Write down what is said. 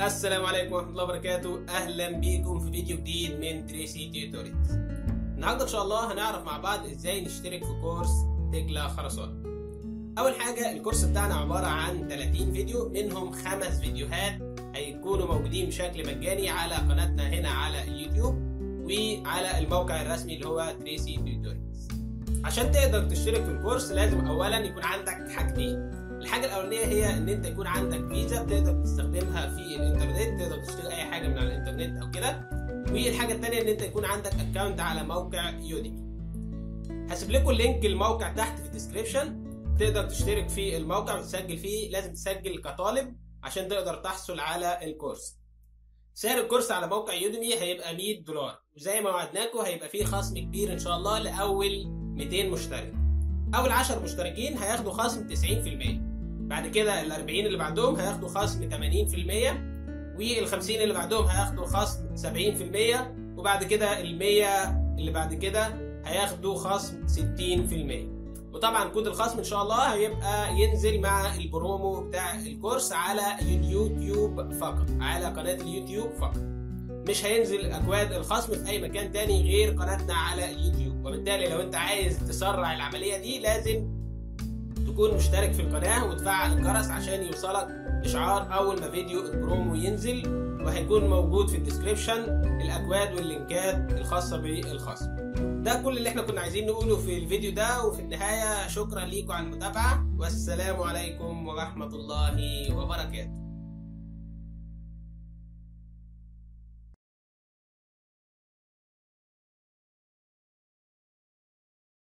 السلام عليكم ورحمة الله وبركاته أهلا بيكم في فيديو جديد من تريسي تيوتوريالز النهاردة إن شاء الله هنعرف مع بعض إزاي نشترك في كورس تكلا خرسانة أول حاجة الكورس بتاعنا عبارة عن 30 فيديو منهم خمس فيديوهات هيكونوا موجودين بشكل مجاني على قناتنا هنا على اليوتيوب وعلى الموقع الرسمي اللي هو تريسي تيوتوريالز عشان تقدر تشترك في الكورس لازم أولا يكون عندك حاجتين الحاجة الأولانية هي إن أنت يكون عندك فيزا بتقدر تستخدمها في الإنترنت تقدر تشتري أي حاجة من على الإنترنت أو كده والحاجة التانية إن أنت يكون عندك أكونت على موقع يوديمي هسيب لكم لينك الموقع تحت في الديسكريبشن تقدر تشترك في الموقع وتسجل فيه لازم تسجل كطالب عشان تقدر تحصل على الكورس سعر الكورس على موقع يوديمي هيبقى 100 دولار وزي ما وعدناكم هيبقى فيه خصم كبير ان شاء الله لاول 200 مشترك اول 10 مشتركين هياخدوا خصم 90% بعد كده ال 40 اللي بعدهم هياخدوا خصم 80% وال 50 اللي بعدهم هياخدوا خصم 70% وبعد كده ال 100 اللي بعد كده هياخدوا خصم 60% وطبعا كود الخصم ان شاء الله هيبقى ينزل مع البرومو بتاع الكورس على اليوتيوب فقط على قناة اليوتيوب فقط مش هينزل اكواد الخصم في اي مكان تاني غير قناتنا على اليوتيوب وبالتالي لو انت عايز تسرع العملية دي لازم تكون مشترك في القناة وتفعل الجرس عشان يوصلك اشعار اول ما فيديو البرومو ينزل وهيكون موجود في الديسكريبشن الاكواد واللينكات الخاصة بالخصم ده كل اللي احنا كنا عايزين نقوله في الفيديو ده وفي النهاية شكرا ليكم على المتابعة والسلام عليكم ورحمة الله وبركاته